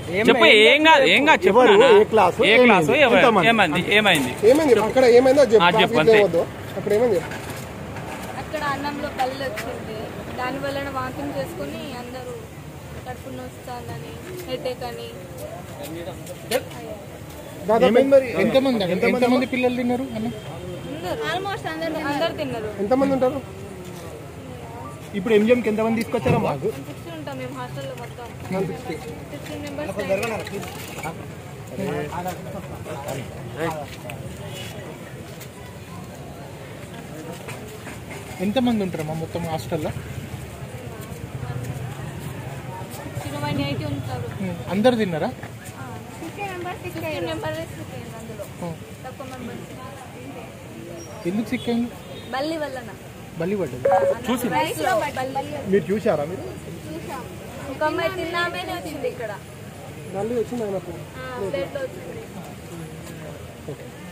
చెప్పు ఏం కాదు ఏం కాదు చెప్పు ఎవరు? నాన్న. ఏ క్లాసు? ఏ క్లాసు ఏమైంది? ఎవరు? ఎంతమంది? ఏమైంది ఏమైంది ఏమైంది చెప్పు. అక్కడ ఏమైందో చెప్పు ఆ, చెప్పు, ట్రాఫిక్ అంతే. ఏమొద్దు అక్కడ ఏమైంది చెప్పు. అక్కడ అన్నంలో కళ్ళు వచ్చింది దాని వలన వాంతింగ్ చేసుకుని అందరూ కడుపు నొస్తుందని హెడేక్ అని దాదాపు ఎంతమంది ఎంతమంది పిల్లలు తిన్నారు అన్న అందరూ ఆల్మోస్ట్ అందరు అందరు తిన్నారు ఎంతమంది ఉంటారు ఇప్పుడు ఎంజిఎంకి ఎంతమంది తీసుకొచ్చారమ్మా సిక్స్టీన్ ఉంటాం మేము హాస్టల్లో మొత్తం సిక్స్టీన్ మెంబర్స్ ఎంతమంది ఉంటారమ్మా మొత్తం హాస్టల్లో సిక్స్టీన్ వన్ ఎయిటీ ఉంటారు అందరు తిన్నారా సిక్స్టీన్ మెంబర్స్ సిక్స్టీన్ మెంబర్స్ అందులో ఆ. తక్కువ మెంబర్స్ ఎందుకు సిక్ అయింది బల్లి వల్లన బలి పడ్డది చూసి రైస్ లో బల్లి మీరు చూసారా మీరు చూసాం ఒక అమ్మాయి తిన్నామేనే వచ్చింది ఇక్కడ మళ్ళీ వచ్చింది ఆయనకు ప్లేట్ లో వచ్చింది ఓకే